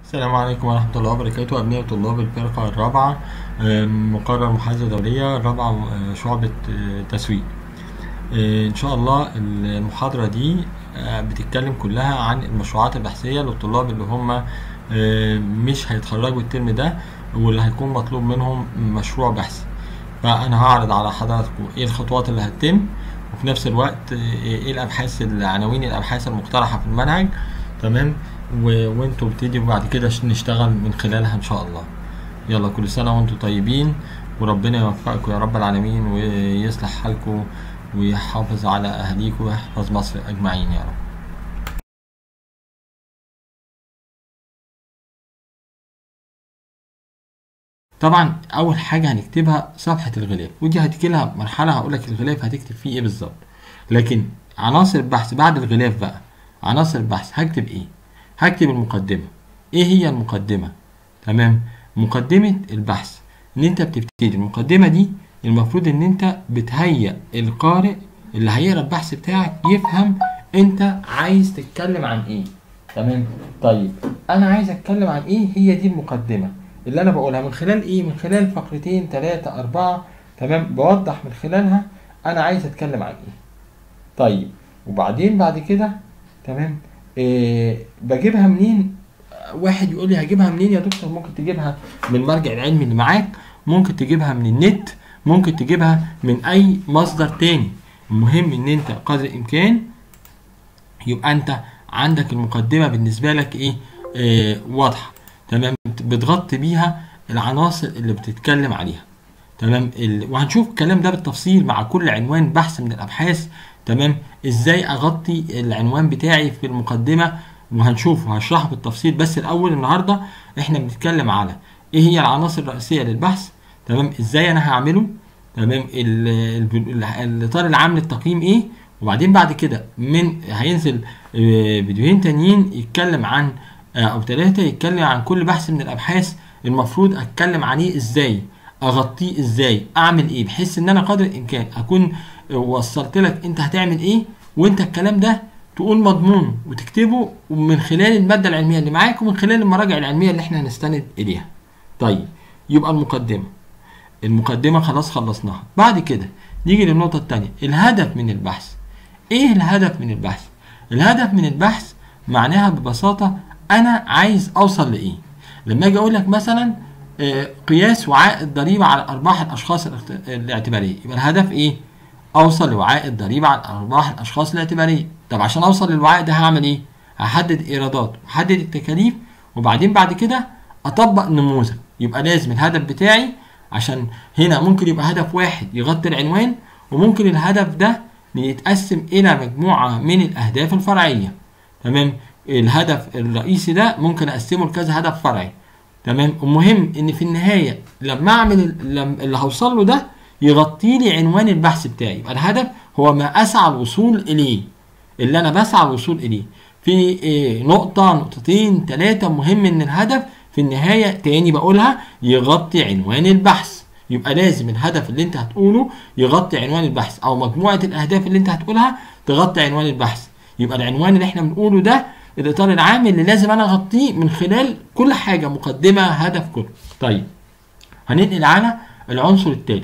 السلام عليكم ورحمة الله وبركاته أبناء طلاب الفرقة الرابعة آه، مقرر محاسبة دولية الرابعة آه، شعبة آه، تسويق آه، إن شاء الله المحاضرة دي آه، بتتكلم كلها عن المشروعات البحثية للطلاب اللي هم آه، مش هيتخرجوا الترم ده واللي هيكون مطلوب منهم مشروع بحثي فأنا هعرض على حضراتكم إيه الخطوات اللي هتتم وفي نفس الوقت آه، إيه الأبحاث العناوين الأبحاث المقترحة في المنهج تمام و... وانتوا ابتدوا بعد كده ش- نشتغل من خلالها ان شاء الله يلا كل سنة وانتوا طيبين وربنا يوفقكم يا رب العالمين ويصلح حالكم ويحافظ على اهاليكم ويحفظ مصر اجمعين يا رب طبعا اول حاجه هنكتبها صفحه الغلاف ودي هتجي لها مرحله هقول لك الغلاف هتكتب فيه ايه بالظبط لكن عناصر البحث بعد الغلاف بقى عناصر البحث هكتب ايه هكتب المقدمه ايه هي المقدمه تمام مقدمه البحث ان انت بتبتدي المقدمه دي المفروض ان انت بتهيئ القارئ اللي هيقرا البحث بتاعك يفهم انت عايز تتكلم عن ايه تمام طيب انا عايز اتكلم عن ايه هي دي المقدمه اللي انا بقولها من خلال ايه من خلال فقرتين ثلاثة أربعة تمام بوضح من خلالها انا عايز اتكلم عن ايه طيب وبعدين بعد كده تمام إيه بجيبها منين واحد يقول لي هجيبها منين يا دكتور ممكن تجيبها من المرجع العلمي اللي معاك ممكن تجيبها من النت ممكن تجيبها من اي مصدر تاني المهم ان انت قدر الامكان يبقى انت عندك المقدمه بالنسبه لك ايه آه واضحه تمام بتغطي بيها العناصر اللي بتتكلم عليها تمام ال... وهنشوف الكلام ده بالتفصيل مع كل عنوان بحث من الابحاث تمام ازاي اغطي العنوان بتاعي في المقدمه وهنشوفه هشرحه بالتفصيل بس الاول النهارده احنا بنتكلم على ايه هي العناصر الرئيسيه للبحث تمام ازاي انا هعمله تمام ال- ال- الاطار العام للتقييم ايه وبعدين بعد كده من هينزل آه، فيديوهين تانيين يتكلم عن آه، او ثلاثه يتكلم عن كل بحث من الابحاث المفروض اتكلم عليه ازاي اغطيه ازاي اعمل ايه بحيث ان انا قدر الامكان اكون وصلت لك انت هتعمل ايه وانت الكلام ده تقول مضمون وتكتبه من خلال الماده العلميه اللي معاك ومن خلال المراجع العلميه اللي احنا هنستند اليها طيب يبقى المقدمه المقدمه خلاص خلصناها بعد كده نيجي للنقطه الثانيه الهدف من البحث ايه الهدف من البحث الهدف من البحث معناها ببساطه انا عايز اوصل لايه لما اجي اقول لك مثلا آه، قياس وعاء الضريبه على ارباح الاشخاص الاخت- الاعتباريه يبقى الهدف ايه اوصل لوعاء الضريبه على ارباح الاشخاص الاعتباريه طب عشان اوصل للوعاء ده هعمل ايه هحدد ايرادات واحدد التكاليف وبعدين بعد كده اطبق نموذج يبقى لازم الهدف بتاعي عشان هنا ممكن يبقى هدف واحد يغطي العنوان وممكن الهدف ده يتقسم الى مجموعه من الاهداف الفرعيه تمام الهدف الرئيسي ده ممكن اقسمه لكذا هدف فرعي تمام المهم ان في النهايه لما اعمل ال- لم- اللي هوصل له ده يغطي لي عنوان البحث بتاعي يبقى الهدف هو ما اسعى الوصول اليه اللي انا بسعى الوصول اليه في إيه نقطه نقطتين ثلاثه مهم ان الهدف في النهايه تاني بقولها يغطي عنوان البحث يبقى لازم الهدف اللي انت هتقوله يغطي عنوان البحث او مجموعه الاهداف اللي انت هتقولها تغطي عنوان البحث يبقى العنوان اللي احنا بنقوله ده الاطار العام اللي لازم انا اغطيه من خلال كل حاجه مقدمه هدف كله طيب هننقل على العنصر الثالث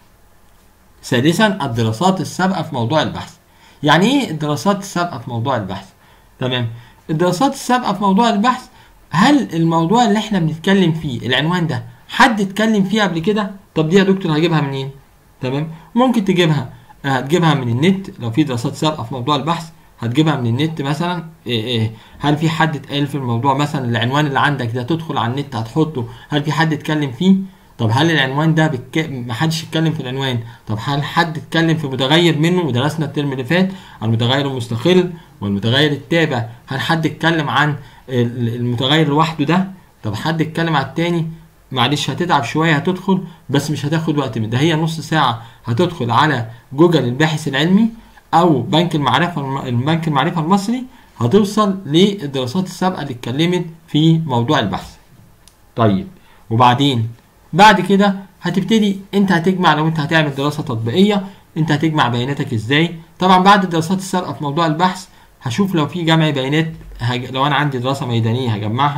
سادسا الدراسات السابقه في موضوع البحث يعني ايه الدراسات السابقه في موضوع البحث تمام الدراسات السابقه في موضوع البحث هل الموضوع اللي احنا بنتكلم فيه العنوان ده حد اتكلم فيه قبل كده طب دي يا دكتور هجيبها منين تمام ممكن تجيبها آه، هتجيبها من النت لو في دراسات سابقه في موضوع البحث هتجيبها من النت مثلا إيه إيه هل في حد اتقال في الموضوع مثلا العنوان اللي عندك ده تدخل على النت هتحطه هل في حد اتكلم فيه طب هل العنوان ده بك... محدش اتكلم في العنوان طب هل حد اتكلم في متغير منه ودرسنا الترم اللي فات عن المتغير المستقل والمتغير التابع هل حد اتكلم عن ال- المتغير لوحده ده طب حد اتكلم على التاني معلش هتتعب شويه هتدخل بس مش هتاخد وقت من ده هي نص ساعه هتدخل على جوجل الباحث العلمي او بنك المعرفه الم- البنك المعرفه المصري هتوصل للدراسات السابقه اللي اتكلمت في موضوع البحث طيب وبعدين بعد كده هتبتدي انت هتجمع لو انت هتعمل دراسه تطبيقيه انت هتجمع بياناتك ازاي طبعا بعد الدراسات السابقه في موضوع البحث هشوف لو في جمع بيانات هج... لو انا عندي دراسه ميدانيه هجمعها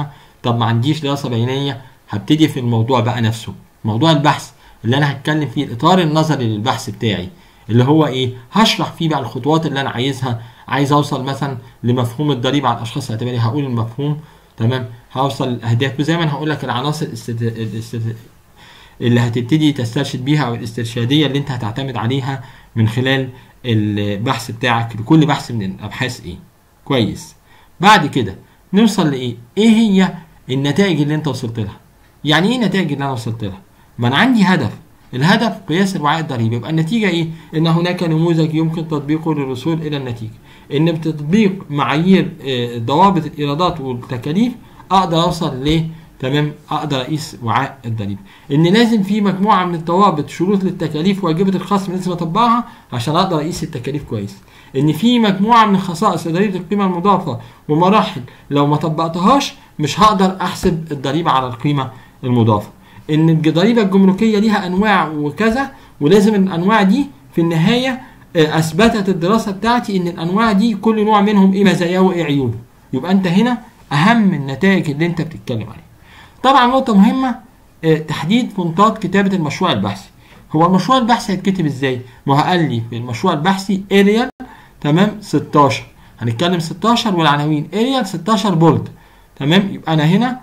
طب ما عنديش دراسه بيانيه هبتدي في الموضوع بقى نفسه موضوع البحث اللي انا هتكلم فيه الاطار النظري للبحث بتاعي اللي هو ايه هشرح فيه بقى الخطوات اللي انا عايزها عايز اوصل مثلا لمفهوم الضريبه على الاشخاص الاعتباريه هقول المفهوم تمام هوصل الاهداف وزي ما هقول لك العناصر الاستد... الاستد... اللي هتبتدي تسترشد بيها او الاسترشاديه اللي انت هتعتمد عليها من خلال البحث بتاعك لكل بحث من الابحاث ايه كويس بعد كده نوصل لايه ايه هي النتائج اللي انت وصلت لها يعني ايه النتائج اللي انا وصلت لها ما انا عندي هدف الهدف قياس الوعاء الضريبي يبقى النتيجه ايه ان هناك نموذج يمكن تطبيقه للوصول الى النتيجه ان بتطبيق معايير آه، ضوابط الايرادات والتكاليف اقدر اوصل ل تمام اقدر اقيس وعاء الضريبه ان لازم في مجموعه من الضوابط شروط للتكاليف واجبه الخصم لازم اطبقها عشان اقدر اقيس التكاليف كويس ان في مجموعه من خصائص لضريبه القيمه المضافه ومراحل لو ما طبقتهاش مش هقدر احسب الضريبه على القيمه المضافه ان الضريبه الجمركيه ليها انواع وكذا ولازم الانواع دي في النهايه آه، اثبتت الدراسه بتاعتي ان الانواع دي كل نوع منهم ايه مزاياه وايه عيوبه يبقى انت هنا اهم النتائج اللي انت بتتكلم عليها طبعا نقطه مهمه آه، تحديد فونتات كتابه المشروع البحثي هو المشروع البحثي هيتكتب ازاي ما هو قال لي في المشروع البحثي اريال تمام 16 هنتكلم 16 والعناوين اريال 16 بولد تمام يبقى انا هنا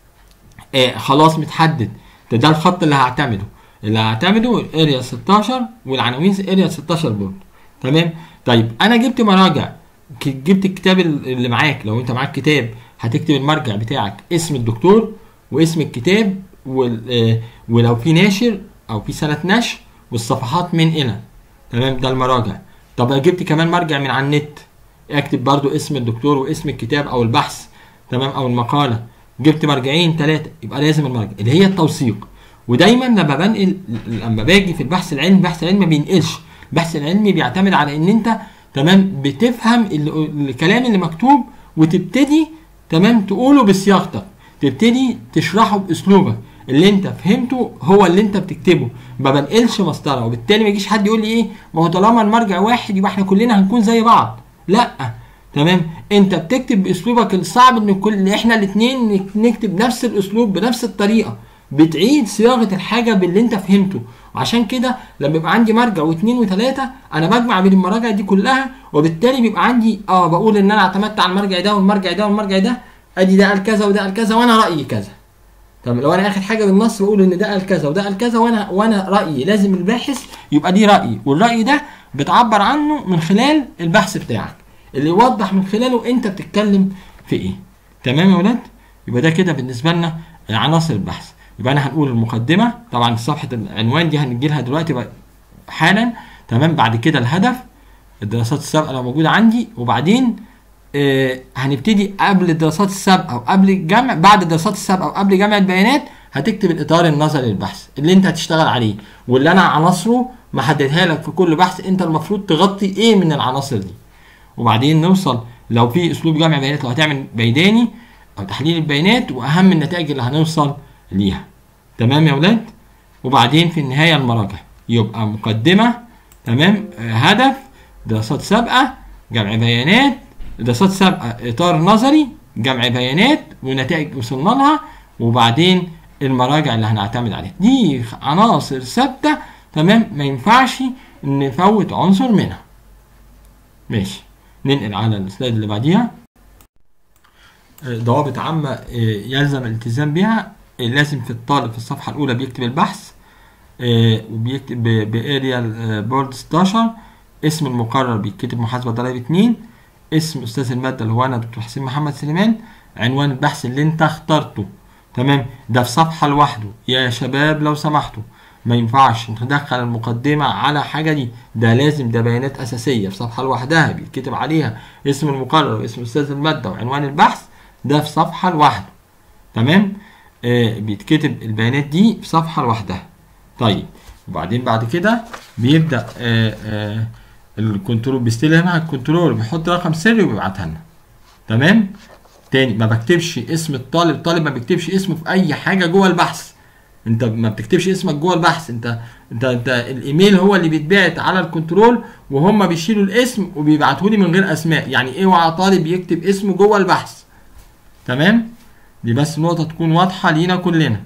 آه خلاص متحدد ده ده الخط اللي هعتمده اللي هعتمده اريا 16 والعناوين اريا 16 بولد تمام طيب انا جبت مراجع ك- جبت الكتاب اللي معاك لو انت معاك كتاب هتكتب المرجع بتاعك اسم الدكتور واسم الكتاب وال- آه، ولو في ناشر او في سنه نشر والصفحات من الى تمام ده المراجع طب جبت كمان مرجع من على النت اكتب برضو اسم الدكتور واسم الكتاب او البحث تمام او المقاله جبت مرجعين ثلاثه يبقى لازم المرجع اللي هي التوثيق ودايما لما بنقل لما باجي في البحث العلمي البحث العلمي ما بينقلش البحث العلمي بيعتمد على ان انت تمام بتفهم ال- الكلام اللي مكتوب وتبتدي تمام تقوله بسياقتك تبتدي تشرحه باسلوبك اللي انت فهمته هو اللي انت بتكتبه ما بنقلش مسطره وبالتالي ما يجيش حد يقول لي ايه ما هو طالما المرجع واحد يبقى احنا كلنا هنكون زي بعض لا تمام انت بتكتب باسلوبك الصعب ان كل احنا الاثنين نكتب نفس الاسلوب بنفس الطريقه بتعيد صياغه الحاجه باللي انت فهمته وعشان كده لما يبقى عندي مرجع واثنين وثلاثه انا بجمع بين المراجع دي كلها وبالتالي بيبقى عندي اه بقول ان انا اعتمدت على المرجع ده والمرجع ده والمرجع ده ادي ده قال كذا وده قال كذا وانا رايي كذا طب لو انا اخد حاجه بالنص بقول ان ده قال كذا وده قال كذا وانا وانا رايي لازم الباحث يبقى دي رايي والراي ده بتعبر عنه من خلال البحث بتاعك اللي يوضح من خلاله انت بتتكلم في ايه تمام يا ولاد يبقى ده كده بالنسبه لنا عناصر البحث يبقى انا هنقول المقدمه طبعا صفحه العنوان دي هنجي لها دلوقتي بقى حالا تمام بعد كده الهدف الدراسات السابقه لو موجوده عندي وبعدين آه هنبتدي قبل الدراسات السابقه وقبل الجمع بعد الدراسات السابقه وقبل جمع البيانات هتكتب الاطار النظري للبحث اللي انت هتشتغل عليه واللي انا عناصره محددها لك في كل بحث انت المفروض تغطي ايه من العناصر دي وبعدين نوصل لو في اسلوب جمع بيانات لو هتعمل بيداني او تحليل البيانات واهم النتائج اللي هنوصل ليها تمام يا ولاد وبعدين في النهايه المراجع يبقى مقدمه تمام آه، هدف دراسات سابقه جمع بيانات دراسات سابقه اطار نظري جمع بيانات ونتائج وصلنا لها وبعدين المراجع اللي هنعتمد عليها دي عناصر ثابته تمام ما ينفعش نفوت عنصر منها ماشي ننقل على السلايد اللي بعديها آه، ضوابط عامة آه، يلزم الالتزام بها آه، لازم في الطالب في الصفحة الأولى بيكتب البحث آه، وبيكتب باريال بورد 16 اسم المقرر بيتكتب محاسبة ضرائب 2 اسم أستاذ المادة اللي هو أنا دكتور حسين محمد سليمان عنوان البحث اللي أنت اخترته تمام ده في صفحة لوحده يا شباب لو سمحتوا ما ينفعش ندخل المقدمة على حاجة دي ده لازم ده بيانات أساسية في صفحة لوحدها بيتكتب عليها اسم المقرر واسم أستاذ المادة وعنوان البحث ده في صفحة لوحده تمام آه بيتكتب البيانات دي في صفحة لوحدها طيب وبعدين بعد كده بيبدأ آه آه الكنترول بيستلمها الكنترول بيحط رقم سري وبيبعتها لنا تمام تاني ما بكتبش اسم الطالب الطالب ما بيكتبش اسمه في اي حاجه جوه البحث انت ما بتكتبش اسمك جوه البحث انت انت انت الايميل هو اللي بيتبعت على الكنترول وهم بيشيلوا الاسم وبيبعتوا لي من غير اسماء يعني اوعى طالب يكتب اسمه جوه البحث تمام دي بس نقطه تكون واضحه لينا كلنا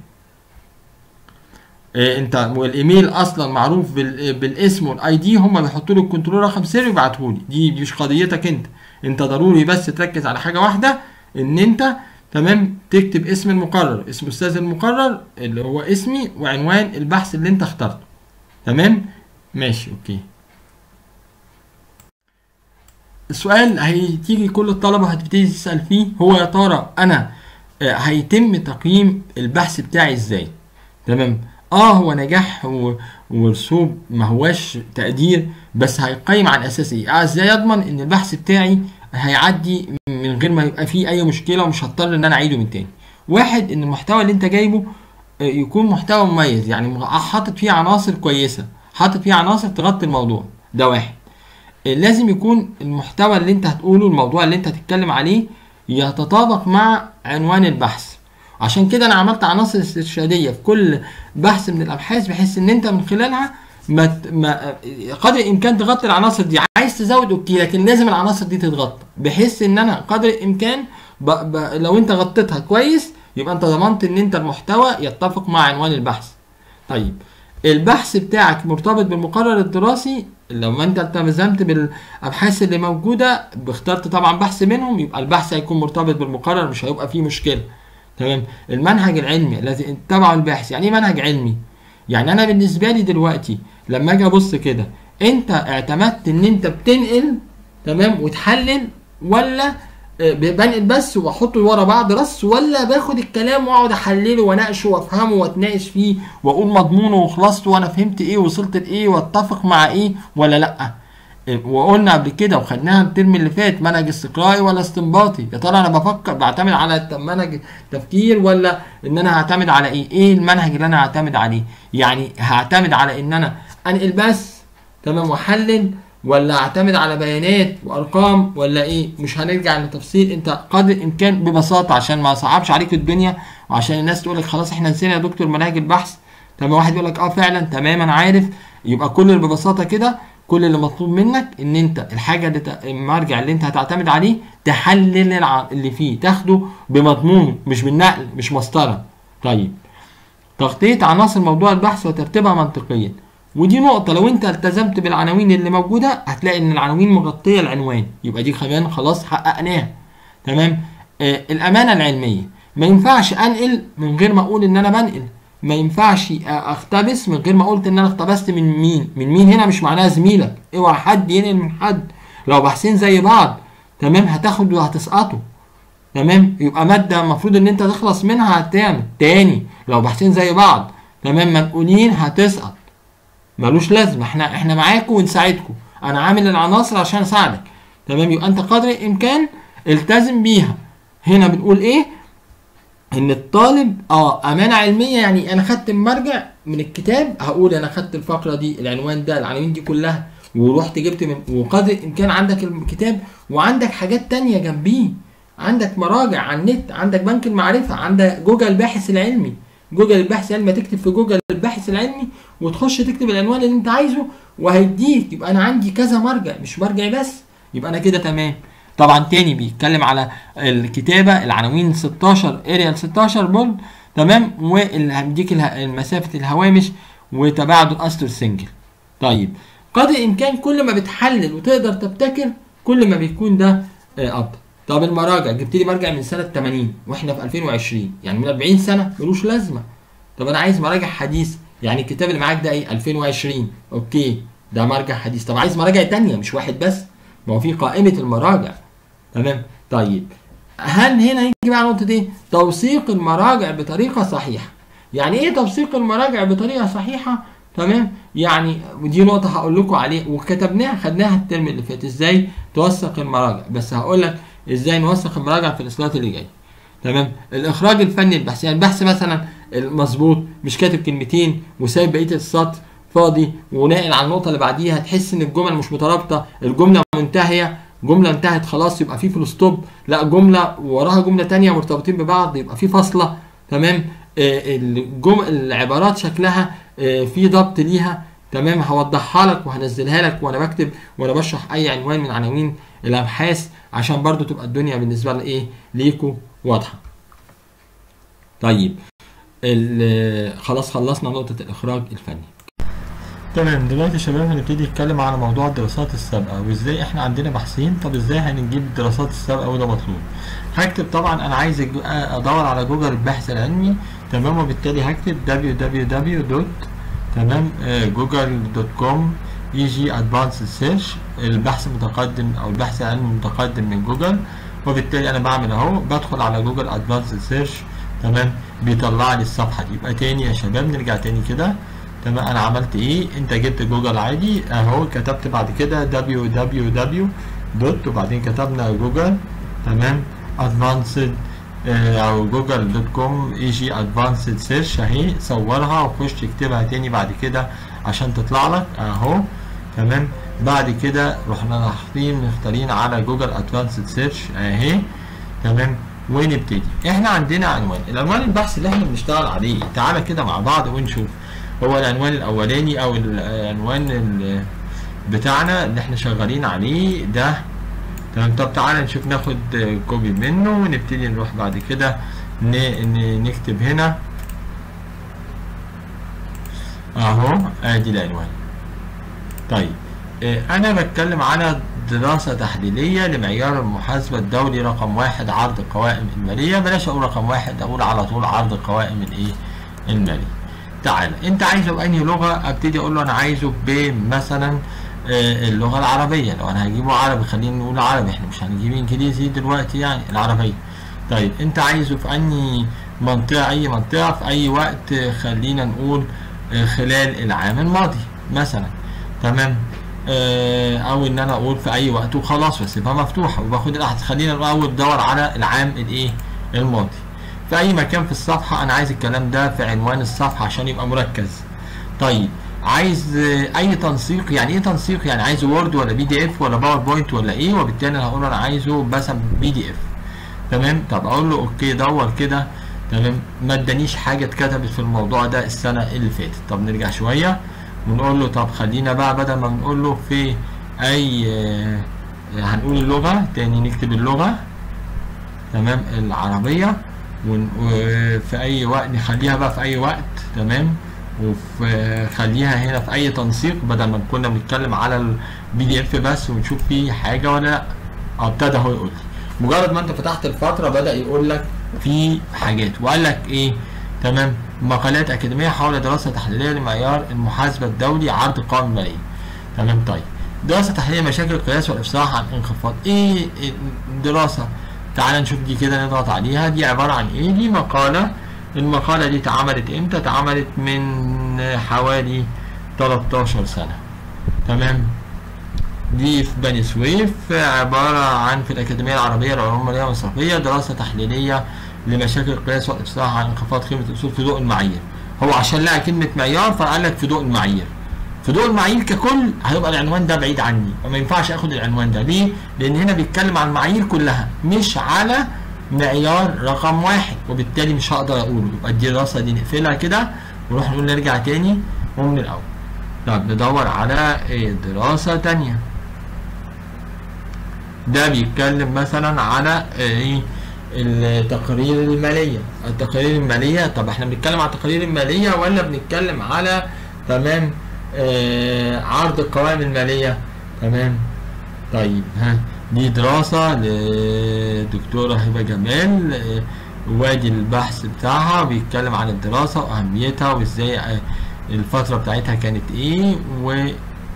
إيه انت والايميل اصلا معروف بال- بالاسم والاي دي هم بيحطوا له الكنترول رقم سري ويبعتوا لي دي دي مش قضيتك انت انت ضروري بس تركز على حاجه واحده ان انت تمام تكتب اسم المقرر اسم الاستاذ المقرر اللي هو اسمي وعنوان البحث اللي انت اخترته تمام ماشي اوكي السؤال هيتيجي كل الطلبه هتبتدي تسال فيه هو يا ترى انا آه، هيتم تقييم البحث بتاعي ازاي تمام اه هو نجاح و- ورسوب ما هواش تقدير بس هيقيم على اساس ايه اه ازاي اضمن ان البحث بتاعي هيعدي من غير ما يبقى فيه اي مشكله ومش هضطر ان انا اعيده من تاني واحد ان المحتوى اللي انت جايبه آه، يكون محتوى مميز يعني م- حاطط فيه عناصر كويسه حاطط فيه عناصر تغطي الموضوع ده واحد آه، لازم يكون المحتوى اللي انت هتقوله الموضوع اللي انت هتتكلم عليه يتطابق مع عنوان البحث عشان كده انا عملت عناصر استرشاديه في كل بحث من الابحاث بحيث ان انت من خلالها ما, ت- ما قدر الامكان تغطي العناصر دي عايز تزود اوكي لكن لازم العناصر دي تتغطى بحيث ان انا قدر الامكان ب... ب... لو انت غطيتها كويس يبقى انت ضمنت ان انت المحتوى يتفق مع عنوان البحث طيب البحث بتاعك مرتبط بالمقرر الدراسي لما انت التزمت بالابحاث اللي موجوده اخترت طبعا بحث منهم يبقى البحث هيكون مرتبط بالمقرر مش هيبقى فيه مشكله تمام المنهج العلمي الذي اتبعه الباحث يعني ايه منهج علمي يعني انا بالنسبه لي دلوقتي لما اجي ابص كده انت اعتمدت ان انت بتنقل تمام وتحلل ولا آه، بنقل بس واحطه ورا بعض رص ولا باخد الكلام واقعد احلله واناقشه وافهمه واتناقش فيه واقول مضمونه وخلاصته وانا فهمت ايه وصلت لايه واتفق مع ايه ولا لا وقلنا قبل كده وخدناها الترم اللي فات منهج استقرائي ولا استنباطي يا ترى انا بفكر بعتمد على الت- منهج تفكير ولا ان انا هعتمد على ايه ايه المنهج اللي انا هعتمد عليه يعني هعتمد على ان انا انقل بس تمام واحلل ولا اعتمد على بيانات وارقام ولا ايه مش هنرجع لتفصيل انت قدر الامكان ببساطه عشان ما صعبش عليك الدنيا وعشان الناس تقول لك خلاص احنا نسينا يا دكتور مناهج البحث تمام واحد يقول لك اه فعلا تمام انا عارف يبقى كل اللي ببساطه كده كل اللي مطلوب منك ان انت الحاجه اللي ت- المرجع اللي انت هتعتمد عليه تحلل الع- اللي فيه تاخده بمضمونه مش بالنقل مش مسطره طيب تغطيه عناصر موضوع البحث وترتيبها منطقيا ودي نقطة لو انت التزمت بالعناوين اللي موجودة هتلاقي ان العناوين مغطية العنوان يبقى دي كمان خلاص حققناها تمام آه الامانة العلمية ما ينفعش انقل من غير ما اقول ان انا بنقل ما ينفعش آه، اقتبس من غير ما قلت ان انا اقتبست من مين من مين هنا مش معناها زميلك اوعى حد ينقل من حد لو بحثين زي بعض تمام هتاخد وهتسقطوا تمام يبقى ماده المفروض ان انت تخلص منها هتعمل تاني لو بحثين زي بعض تمام منقولين هتسقط ملوش لازمه احنا احنا معاكم ونساعدكم انا عامل العناصر عشان اساعدك تمام يبقى انت قدر الامكان التزم بيها هنا بنقول ايه ان الطالب اه امانه علميه يعني انا خدت المرجع من الكتاب هقول انا خدت الفقره دي العنوان ده العناوين دي كلها ورحت جبت من وقدر الامكان عندك الكتاب وعندك حاجات تانية جنبيه عندك مراجع على النت عندك بنك المعرفه عندك جوجل الباحث العلمي جوجل البحث العلمي تكتب في جوجل الباحث العلمي وتخش تكتب العنوان اللي انت عايزه وهيديك يبقى انا عندي كذا مرجع مش مرجع بس يبقى انا كده تمام طبعا تاني بيتكلم على الكتابه العناوين 16 اريال 16 بولد تمام وهديك مسافه الهوامش وتباعد الاسطر سنجل طيب قدر الامكان كل ما بتحلل وتقدر تبتكر كل ما بيكون ده آه، افضل طب المراجع جبت لي مرجع من سنه 80 واحنا في 2020 يعني من 40 سنه ملوش لازمه طب انا عايز مراجع حديث يعني الكتاب اللي معاك ده ايه 2020 اوكي ده مرجع حديث طب عايز مراجع تانية مش واحد بس ما هو في قائمه المراجع تمام طيب هل هنا يجي بقى نقطه ايه توثيق المراجع بطريقه صحيحه يعني ايه توثيق المراجع بطريقه صحيحه تمام يعني ودي نقطه هقول لكم عليه وكتبناها خدناها الترم اللي فات ازاي توثق المراجع بس هقول لك ازاي نوثق المراجع في السلايد اللي جاي تمام الاخراج الفني البحث يعني البحث مثلا المظبوط مش كاتب كلمتين وسايب بقيه السطر فاضي وناقل على النقطه اللي بعديها تحس ان الجمل مش مترابطه الجمله منتهيه جمله انتهت خلاص يبقى في فول ستوب لا جمله وراها جمله تانية مرتبطين ببعض يبقى في فاصله تمام آه الجم... العبارات شكلها آه في ضبط ليها تمام هوضحها لك وهنزلها لك وانا بكتب وانا بشرح اي عنوان من عناوين الابحاث عشان برضو تبقى الدنيا بالنسبه لايه ليكوا واضحه طيب ال- خلاص خلصنا نقطة الإخراج الفني تمام دلوقتي يا شباب هنبتدي نتكلم على موضوع الدراسات السابقة وازاي احنا عندنا باحثين طب ازاي هنجيب الدراسات السابقة وده مطلوب هكتب طبعا انا عايز أج- ادور على جوجل البحث العلمي تمام وبالتالي هكتب www. تمام جوجل دوت كوم يجي ادفانس سيرش البحث المتقدم او البحث العلمي المتقدم من جوجل وبالتالي انا بعمل اهو بدخل على جوجل ادفانس سيرش تمام بيطلع لي الصفحه دي يبقى تاني يا شباب نرجع تاني كده تمام انا عملت ايه انت جبت جوجل عادي اهو كتبت بعد كده www دوت وبعدين كتبنا جوجل تمام ادفانسد او جوجل دوت كوم اي جي ادفانسد سيرش اهي صورها وخش اكتبها تاني بعد كده عشان تطلع لك اهو تمام بعد كده رحنا حاطين مختارين على جوجل ادفانسد سيرش اهي تمام ونبتدي احنا عندنا عنوان العنوان البحث اللي احنا بنشتغل عليه تعالى كده مع بعض ونشوف هو العنوان الاولاني او العنوان ال- بتاعنا اللي احنا شغالين عليه ده تمام طب تعالى نشوف ناخد كوبي منه ونبتدي نروح بعد كده ن- ن- نكتب هنا اهو ادي العنوان طيب آه، انا بتكلم على دراسة تحليلية لمعيار المحاسبة الدولي رقم واحد عرض القوائم المالية بلاش اقول رقم واحد اقول على طول عرض القوائم الايه المالية تعالى انت عايزه بأنهي لغة ابتدي اقول له انا عايزه بمثلا آه، اللغة العربية لو انا هجيبه عربي خلينا نقول عربي احنا مش هنجيب انجليزي دلوقتي يعني العربية طيب انت عايزه في انهي منطقة اي منطقة في اي وقت آه، خلينا نقول آه، خلال العام الماضي مثلا تمام آه، او ان انا اقول في اي وقت وخلاص واسيبها مفتوحه وباخد الاحدث خلينا الاول ندور على العام الايه الماضي في اي مكان في الصفحه انا عايز الكلام ده في عنوان الصفحه عشان يبقى مركز طيب عايز آه، اي تنسيق يعني ايه تنسيق يعني عايزه وورد ولا بي دي اف ولا باوربوينت ولا ايه وبالتالي انا هقول له انا عايزه مثلا بي دي اف تمام طب اقول له اوكي دور كده تمام ما ادانيش حاجه اتكتبت في الموضوع ده السنه اللي فاتت طب نرجع شويه ونقول له طب خلينا بقى بدل ما بنقول له في اي آه، هنقول اللغه تاني نكتب اللغه تمام العربيه ون- وفي اي وقت نخليها بقى في اي وقت تمام وفي خليها هنا في اي تنسيق بدل ما كنا بنتكلم على البي دي اف بس ونشوف فيه حاجه ولا لا اه ابتدى هو يقول لي مجرد ما انت فتحت الفتره بدا يقول لك في حاجات وقال لك ايه تمام مقالات اكاديميه حول دراسه تحليليه لمعيار المحاسبه الدولي عرض القوائم الماليه تمام طيب دراسه تحليليه مشاكل القياس والافصاح عن انخفاض ايه دراسه تعال نشوف دي كده نضغط عليها دي عباره عن ايه دي مقاله المقاله دي اتعملت امتى اتعملت من حوالي 13 سنه تمام دي في بني سويف عبارة عن في الأكاديمية العربية للعلوم المالية والمصرفية دراسة تحليلية لمشاكل القياس والإفصاح عن انخفاض قيمة الأصول في ضوء المعايير هو عشان لقى كلمة معيار فقال لك في ضوء المعايير في ضوء المعايير ككل هيبقى العنوان ده بعيد عني وما ينفعش اخد العنوان ده ليه؟ لأن هنا بيتكلم عن المعايير كلها مش على معيار رقم واحد وبالتالي مش هقدر أقوله يبقى الدراسة دي نقفلها كده ونروح نقول نرجع تاني ومن الأول طب ندور على إيه دراسة تانية ده بيتكلم مثلا على ايه التقارير الماليه التقارير الماليه طب احنا بنتكلم على التقارير الماليه ولا بنتكلم على تمام آه عرض القوائم الماليه تمام طيب ها دي دراسه لدكتوره هبه جمال آه وادي البحث بتاعها بيتكلم عن الدراسه واهميتها وازاي آه الفتره بتاعتها كانت ايه و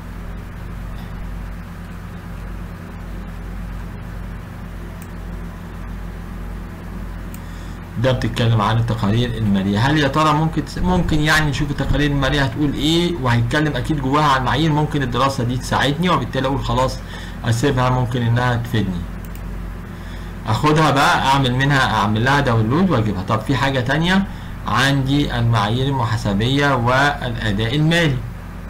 ده بتتكلم عن التقارير الماليه هل يا ترى ممكن ممكن يعني نشوف التقارير الماليه هتقول ايه وهيتكلم اكيد جواها عن معايير ممكن الدراسه دي تساعدني وبالتالي اقول خلاص اسيبها ممكن انها تفيدني اخدها بقى اعمل منها اعمل لها داونلود واجيبها طب في حاجه تانية عندي المعايير المحاسبيه والاداء المالي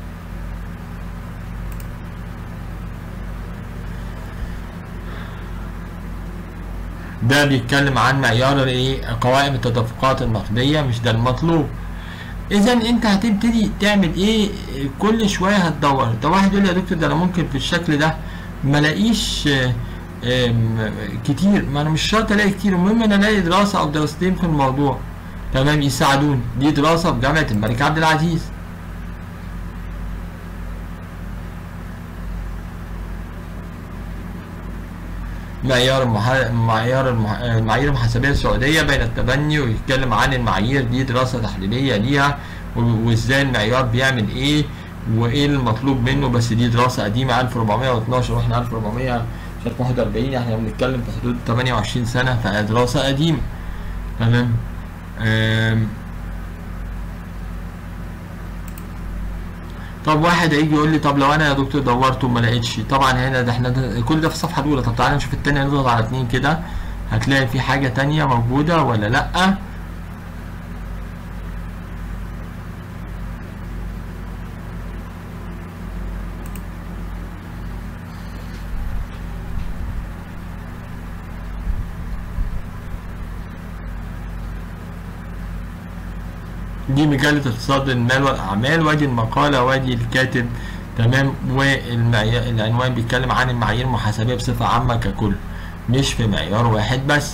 ده بيتكلم عن معيار ايه قوائم التدفقات النقديه مش ده المطلوب اذا انت هتبتدي تعمل ايه كل شويه هتدور ده واحد يقول لي يا دكتور ده انا ممكن في الشكل ده ما الاقيش كتير ما انا مش شرط الاقي كتير المهم ان الاقي دراسه او دراستين في الموضوع تمام يساعدوني دي دراسه في جامعه الملك عبد العزيز معيار المح... معيار المح... المعايير المحاسبيه السعوديه بين التبني ويتكلم عن المعايير دي دراسه تحليليه ليها و... وازاي المعيار بيعمل ايه وايه المطلوب منه بس دي دراسه قديمه 1412 واحنا 1441 احنا بنتكلم في حدود 28 سنه فدراسه قديمه تمام أم... طب واحد هيجي يقول لي طب لو انا يا دكتور دورت وما لقيتش طبعا هنا ده احنا ده كل ده في الصفحه الاولى طب تعالى نشوف الثانيه نضغط على اتنين كده هتلاقي في حاجه تانية موجوده ولا لا دي مجلة اقتصاد المال والأعمال وادي المقالة وادي الكاتب تمام والعنوان بيتكلم عن المعايير المحاسبية بصفة عامة ككل مش في معيار واحد بس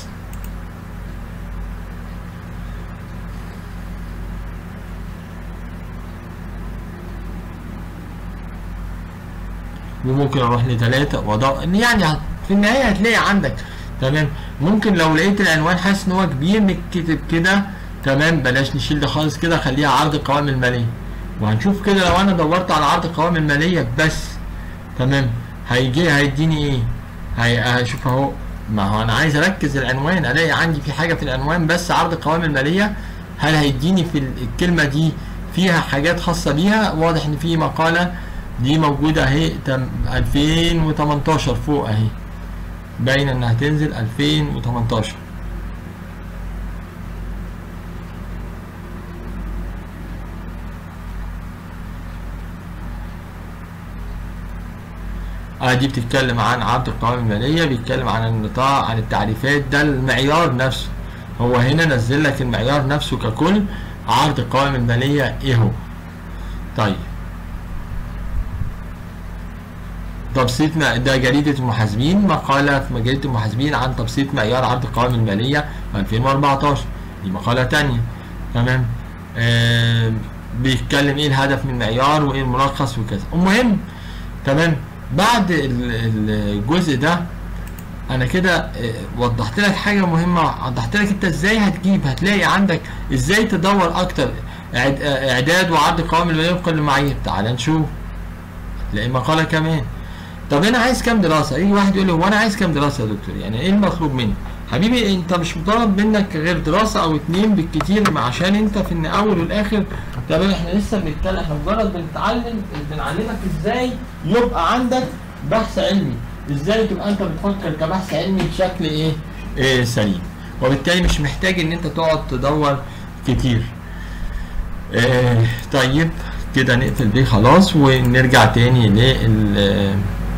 وممكن اروح لثلاثة وضع يعني في النهاية هتلاقي عندك تمام ممكن لو لقيت العنوان حاسس ان هو كبير نكتب كده تمام بلاش نشيل ده خالص كده خليها عرض القوائم الماليه وهنشوف كده لو انا دورت على عرض القوائم الماليه بس تمام هيجي هيديني ايه هي هشوف اهو ما هو انا عايز اركز العنوان الاقي عندي في حاجه في العنوان بس عرض القوائم الماليه هل هيديني في الكلمه دي فيها حاجات خاصه بيها واضح ان في مقاله دي موجوده اهي 2018 فوق اهي باين انها تنزل 2018 اه دي بتتكلم عن عرض القوائم المالية بيتكلم عن النطاق عن التعريفات ده المعيار نفسه هو هنا نزل لك المعيار نفسه ككل عرض القوائم المالية ايه هو طيب تبسيط ده جريدة المحاسبين مقالة في جريدة المحاسبين عن تبسيط معيار عرض القوائم المالية 2014 دي مقالة تانية تمام آه بيتكلم ايه الهدف من المعيار وايه الملخص وكذا المهم تمام بعد الجزء ده انا كده وضحت لك حاجه مهمه وضحت لك انت ازاي هتجيب هتلاقي عندك ازاي تدور اكتر اعداد وعرض قوائم الماليه وفقا للمعايير تعال نشوف تلاقي مقاله كمان طب انا عايز كام دراسه يجي واحد يقول لي هو انا عايز كام دراسه يا دكتور يعني ايه المطلوب مني حبيبي انت مش مطالب منك غير دراسه او اتنين بالكتير عشان انت في الاول والاخر تمام احنا لسه بنتكلم احنا مجرد بنتعلم بنعلمك ازاي يبقى عندك بحث علمي ازاي تبقى انت بتفكر كبحث علمي بشكل ايه, إيه سليم وبالتالي مش محتاج ان انت تقعد تدور كتير إيه طيب كده نقفل دي خلاص ونرجع تاني لل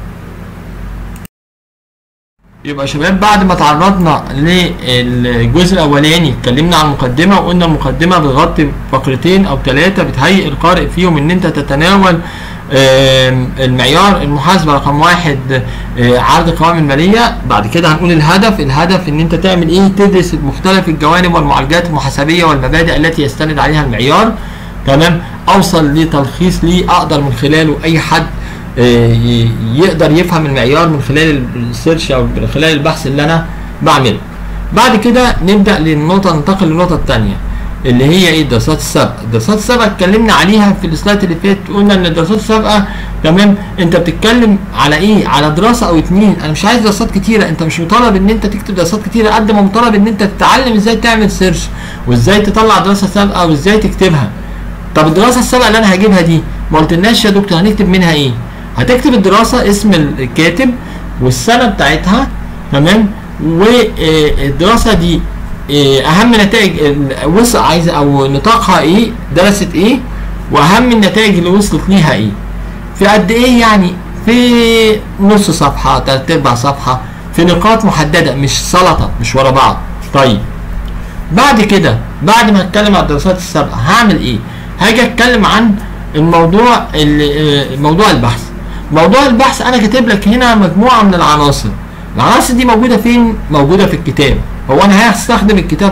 يبقى شباب بعد ما تعرضنا للجزء الاولاني اتكلمنا عن المقدمه وقلنا المقدمه بتغطي فقرتين او ثلاثه بتهيئ القارئ فيهم ان انت تتناول المعيار المحاسبه رقم واحد عرض القوائم الماليه بعد كده هنقول الهدف الهدف ان انت تعمل ايه تدرس مختلف الجوانب والمعالجات المحاسبيه والمبادئ التي يستند عليها المعيار تمام اوصل لتلخيص ليه اقدر من خلاله اي حد يقدر يفهم المعيار من خلال السيرش او من خلال البحث اللي انا بعمله بعد كده نبدا للنقطه ننتقل للنقطه الثانيه اللي هي ايه الدراسات السابقه الدراسات السابقه اتكلمنا عليها في السلايد اللي فات قلنا ان الدراسات السابقه تمام انت بتتكلم على ايه على دراسه او اتنين انا مش عايز دراسات كتيره انت مش مطالب ان انت تكتب دراسات كتيره قد ما مطالب ان انت تتعلم ازاي تعمل سيرش وازاي تطلع دراسه سابقه وازاي تكتبها طب الدراسه السابقه اللي انا هجيبها دي ما قلتلناش يا دكتور هنكتب منها ايه هتكتب الدراسة اسم الكاتب والسنة بتاعتها تمام والدراسة دي أهم نتائج وصل عايز أو نطاقها إيه درست إيه وأهم النتائج اللي وصلت ليها إيه في قد إيه يعني في نص صفحة تلات أرباع صفحة في نقاط محددة مش سلطة مش ورا بعض طيب بعد كده بعد ما اتكلم عن الدراسات السابقة هعمل إيه؟ هاجي اتكلم عن الموضوع اللي موضوع البحث موضوع البحث انا كاتب لك هنا مجموعه من العناصر العناصر دي موجوده فين موجوده في الكتاب هو انا هستخدم الكتاب اه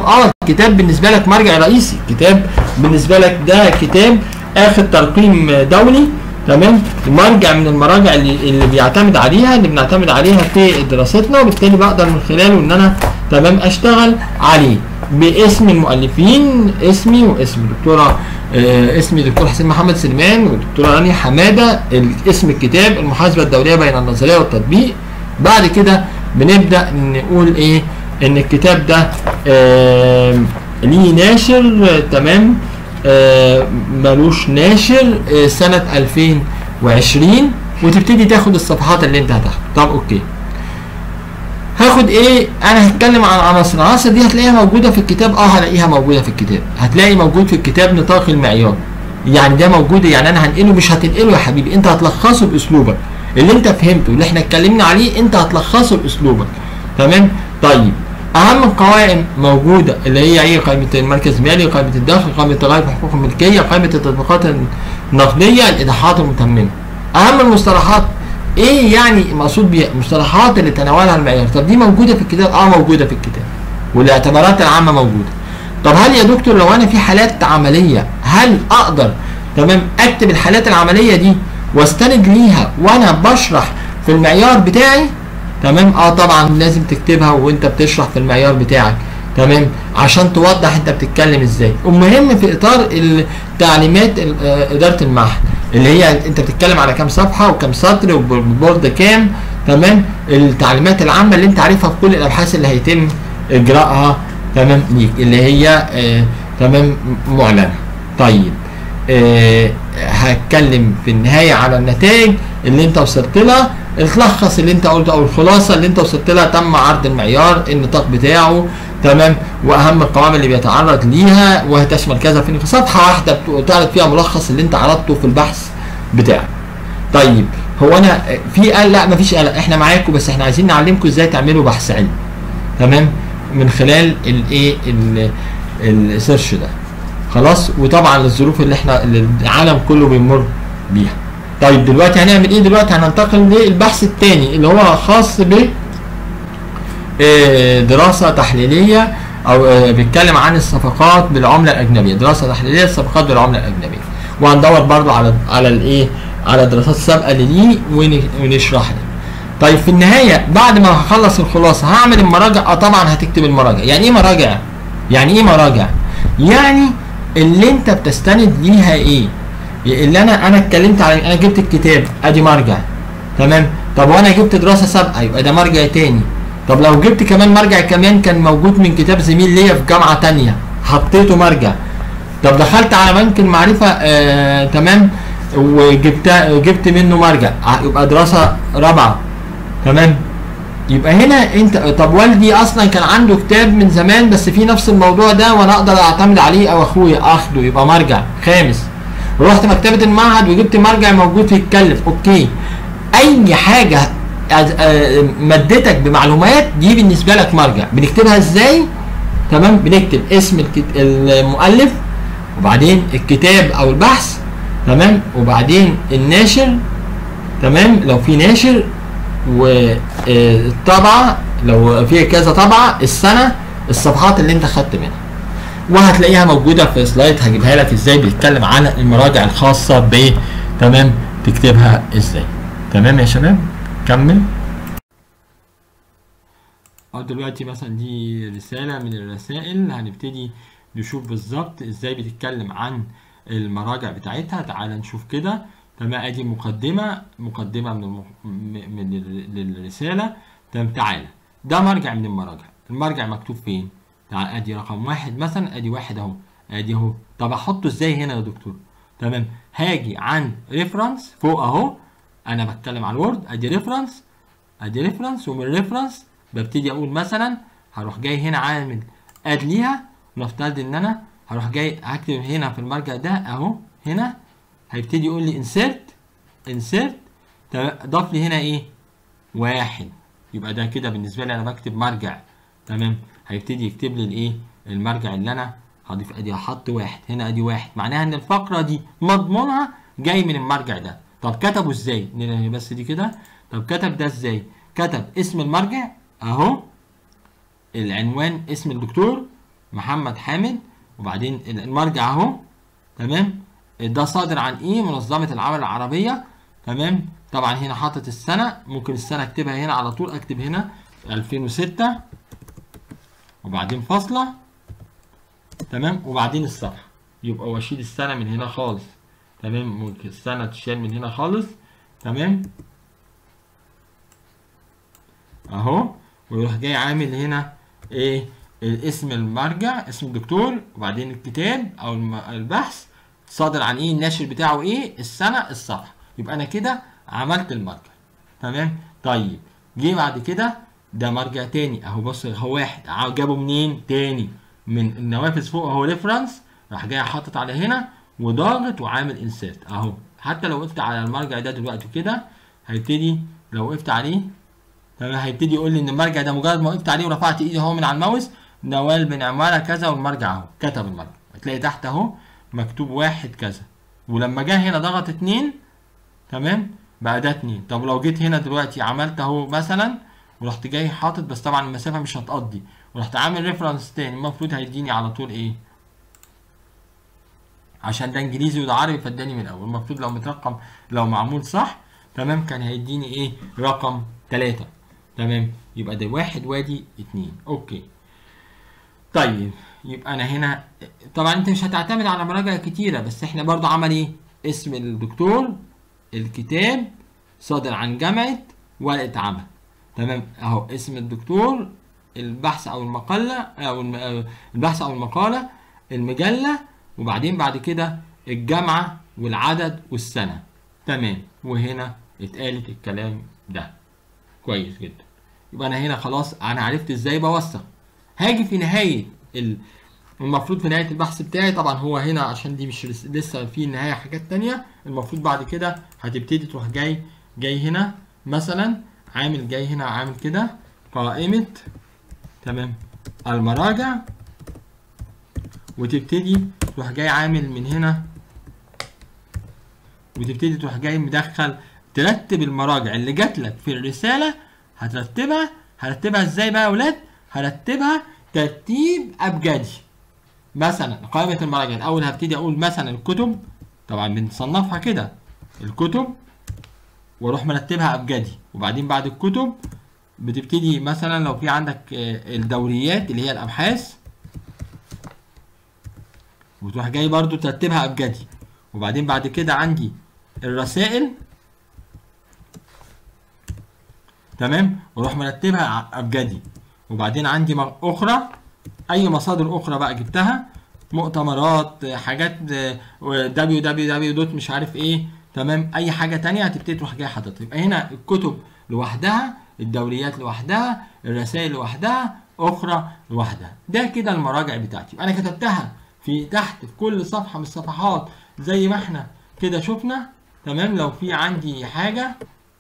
كتاب بالنسبه لك مرجع رئيسي كتاب بالنسبه لك ده كتاب اخد ترقيم دولي تمام مرجع من المراجع اللي, اللي بيعتمد عليها اللي بنعتمد عليها في دراستنا وبالتالي بقدر من خلاله ان انا تمام اشتغل عليه باسم المؤلفين اسمي واسم الدكتوره آه اسمي دكتور حسين محمد سليمان والدكتوره رانيا حماده اسم الكتاب المحاسبه الدوليه بين النظريه والتطبيق بعد كده بنبدا نقول ايه ان الكتاب ده آه ليه ناشر آه تمام آه ملوش ناشر آه سنة 2020 وتبتدي تاخد الصفحات اللي انت هتاخدها طب اوكي هاخد ايه انا هتكلم عن عناصر العناصر دي هتلاقيها موجوده في الكتاب اه هلاقيها موجوده في الكتاب هتلاقي موجود في الكتاب نطاق المعيار يعني ده موجود يعني انا هنقله مش هتنقله يا حبيبي انت هتلخصه باسلوبك اللي انت فهمته اللي احنا اتكلمنا عليه انت هتلخصه باسلوبك تمام طيب اهم القوائم موجوده اللي هي ايه قائمه المركز المالي قائمه الدخل قائمه تغير حقوق الملكيه قائمه التطبيقات النقديه الايضاحات المتممه اهم المصطلحات ايه يعني مقصود بيها المصطلحات اللي تناولها المعيار طب دي موجوده في الكتاب اه موجوده في الكتاب والاعتبارات العامه موجوده طب هل يا دكتور لو انا في حالات عمليه هل اقدر تمام اكتب الحالات العمليه دي واستند ليها وانا بشرح في المعيار بتاعي تمام اه طبعا لازم تكتبها وانت بتشرح في المعيار بتاعك تمام عشان توضح انت بتتكلم ازاي المهم في اطار التعليمات اداره المعهد اللي هي انت بتتكلم على كام صفحه وكام سطر وبورد كام تمام التعليمات العامه اللي انت عارفها في كل الابحاث اللي هيتم اجراءها تمام ليك اللي هي آه تمام معلنه طيب آه هتكلم في النهايه على النتائج اللي انت وصلت لها التلخص اللي انت قلته او الخلاصه اللي انت وصلت لها تم عرض المعيار النطاق بتاعه تمام واهم القوائم اللي بيتعرض ليها وهتشمل كذا في صفحه واحده بتعرض فيها ملخص اللي انت عرضته في البحث بتاعك طيب هو انا في قال لا مفيش قلق احنا معاكم بس احنا عايزين نعلمكم ازاي تعملوا بحث علمي تمام من خلال الايه السيرش ده خلاص وطبعا الظروف اللي احنا اللي العالم كله بيمر بيها طيب دلوقتي هنعمل ايه دلوقتي هننتقل للبحث الثاني اللي هو خاص ب دراسة تحليلية او بيتكلم عن الصفقات بالعملة الاجنبية دراسة تحليلية للصفقات بالعملة الاجنبية وهندور برضو على على الايه على الدراسات السابقة اللي دي ونشرح لها طيب في النهاية بعد ما هخلص الخلاصة هعمل المراجع اه طبعا هتكتب المراجع يعني ايه مراجع يعني ايه مراجع يعني اللي انت بتستند ليها ايه اللي انا انا اتكلمت على انا جبت الكتاب ادي مرجع تمام طب وانا جبت دراسه سابقه يبقى ده مرجع تاني طب لو جبت كمان مرجع كمان كان موجود من كتاب زميل ليا في جامعه تانية حطيته مرجع طب دخلت على بنك المعرفه آه تمام وجبت جبت منه مرجع يبقى دراسه رابعه تمام يبقى هنا انت طب والدي اصلا كان عنده كتاب من زمان بس في نفس الموضوع ده وانا اقدر اعتمد عليه او اخويا اخده يبقى مرجع خامس رحت مكتبه المعهد وجبت مرجع موجود يتكلف اوكي اي حاجه مادتك بمعلومات دي بالنسبه لك مرجع بنكتبها ازاي تمام بنكتب اسم المؤلف وبعدين الكتاب او البحث تمام وبعدين الناشر تمام لو في ناشر والطبعه لو في كذا طبعه السنه الصفحات اللي انت خدت منها وهتلاقيها موجوده في سلايد هجيبها لك ازاي بيتكلم عن المراجع الخاصه ب تمام تكتبها ازاي تمام يا شباب كمل اه دلوقتي مثلا دي رساله من الرسائل هنبتدي نشوف بالظبط ازاي بتتكلم عن المراجع بتاعتها تعال نشوف كده تمام ادي مقدمه مقدمه من المح... من الرساله تمام تعالى ده مرجع من المراجع المرجع مكتوب فين تعال ادي رقم واحد مثلا ادي واحد اهو ادي اهو طب احطه ازاي هنا يا دكتور تمام هاجي عند ريفرنس فوق اهو انا بتكلم على الوورد ادي ريفرنس ادي ريفرنس ومن ريفرنس ببتدي اقول مثلا هروح جاي هنا عامل اد ليها ونفترض ان انا هروح جاي هكتب هنا في المرجع ده اهو هنا هيبتدي يقول لي انسيرت انسيرت ضاف لي هنا ايه واحد يبقى ده كده بالنسبه لي انا بكتب مرجع تمام هيبتدي يكتب لي الايه المرجع اللي انا هضيف ادي هحط واحد هنا ادي واحد معناها ان الفقره دي مضمونها جاي من المرجع ده طب كتبه ازاي نلغي بس دي كده طب كتب ده ازاي كتب اسم المرجع اهو العنوان اسم الدكتور محمد حامد وبعدين المرجع اهو تمام ده صادر عن ايه منظمه العمل العربيه تمام طبعا هنا حاطط السنه ممكن السنه اكتبها هنا على طول اكتب هنا 2006 وبعدين فاصله تمام وبعدين الصفحه يبقى واشيل السنه من هنا خالص تمام ممكن السنه تشال من هنا خالص تمام اهو ويروح جاي عامل هنا ايه اسم المرجع اسم الدكتور وبعدين الكتاب او الم- البحث صادر عن ايه الناشر بتاعه ايه السنه الصفحه يبقى انا كده عملت المرجع تمام طيب جه بعد كده ده مرجع تاني اهو بص هو واحد ع- جابه منين تاني من النوافذ فوق اهو ريفرنس راح جاي حاطط على هنا وضاغط وعامل انسيرت اهو حتى لو وقفت على المرجع ده دلوقتي كده هيبتدي لو وقفت عليه تمام هيبتدي يقول لي ان المرجع ده مجرد ما وقفت عليه ورفعت ايدي اهو من على الماوس نوال بن عماره كذا والمرجع اهو كتب المرجع هتلاقي تحت اهو مكتوب واحد كذا ولما جه هنا ضغط اتنين تمام بقى ده اتنين طب لو جيت هنا دلوقتي عملت اهو مثلا ورحت جاي حاطط بس طبعا المسافه مش هتقضي ورحت عامل ريفرنس تاني المفروض هيديني على طول ايه عشان ده انجليزي وده عربي فاداني من الاول المفروض لو مترقم لو معمول صح تمام كان هيديني ايه رقم ثلاثة تمام يبقى ده واحد وادي اتنين اوكي طيب يبقى انا هنا طبعا انت مش هتعتمد على مراجع كتيره بس احنا برضو عمل ايه اسم الدكتور الكتاب صادر عن جامعه ورقه عمل تمام اهو اسم الدكتور البحث او المقاله او الم- أو البحث او المقاله المجله وبعدين بعد كده الجامعه والعدد والسنه تمام وهنا اتقالت الكلام ده كويس جدا يبقى انا هنا خلاص انا عرفت ازاي بوثق هاجي في نهايه ال... المفروض في نهايه البحث بتاعي طبعا هو هنا عشان دي مش لس- لسه في نهايه حاجات تانية المفروض بعد كده هتبتدي تروح جاي جاي هنا مثلا عامل جاي هنا عامل كده قائمه تمام المراجع وتبتدي تروح جاي عامل من هنا وتبتدي تروح جاي مدخل ترتب المراجع اللي جات لك في الرساله هترتبها هرتبها ازاي بقى يا اولاد هرتبها ترتيب ابجدي مثلا قائمه المراجع الاول هبتدي اقول مثلا الكتب طبعا بنصنفها كده الكتب واروح مرتبها ابجدي وبعدين بعد الكتب بتبتدي مثلا لو في عندك آه، الدوريات اللي هي الابحاث وتروح جاي برضو ترتبها ابجدي وبعدين بعد كده عندي الرسائل تمام واروح مرتبها ع- ابجدي وبعدين عندي م- اخرى اي مصادر اخرى بقى جبتها مؤتمرات آه، حاجات دبليو دبليو دبليو دوت مش عارف ايه تمام اي حاجه تانية هتبتدي تروح جاي حاططها يبقى هنا الكتب لوحدها الدوريات لوحدها الرسائل لوحدها اخرى لوحدها ده كده المراجع بتاعتي يبقى انا كتبتها في تحت في كل صفحه من الصفحات زي ما احنا كده شفنا تمام لو في عندي حاجه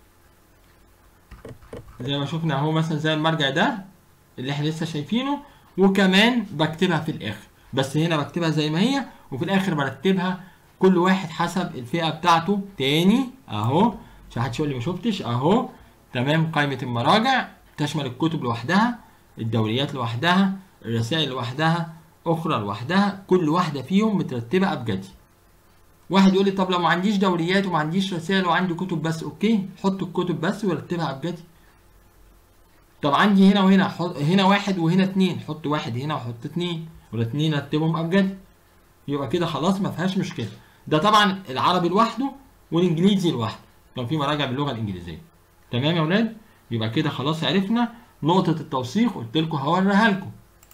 زي ما شفنا اهو مثلا زي المرجع ده اللي احنا لسه شايفينه وكمان بكتبها في الاخر بس هنا بكتبها زي ما هي وفي الاخر برتبها كل واحد حسب الفئه بتاعته تاني اهو عشان محدش يقول لي ما شفتش اهو تمام قائمه المراجع تشمل الكتب لوحدها الدوريات لوحدها الرسائل لوحدها اخرى لوحدها كل واحده فيهم مترتبه ابجدي واحد يقول لي طب لو ما عنديش دوريات وما عنديش رسائل وعندي كتب بس اوكي حط الكتب بس ورتبها ابجدي طب عندي هنا وهنا حط هنا واحد وهنا اتنين حط واحد هنا وحط اتنين والاتنين رتبهم ابجدي يبقى كده خلاص ما فيهاش مشكله ده طبعا العربي لوحده والانجليزي لوحده لو في مراجع باللغه الانجليزيه تمام يا ولاد يبقى كده خلاص عرفنا نقطه التوثيق قلت لكم هوريها لكم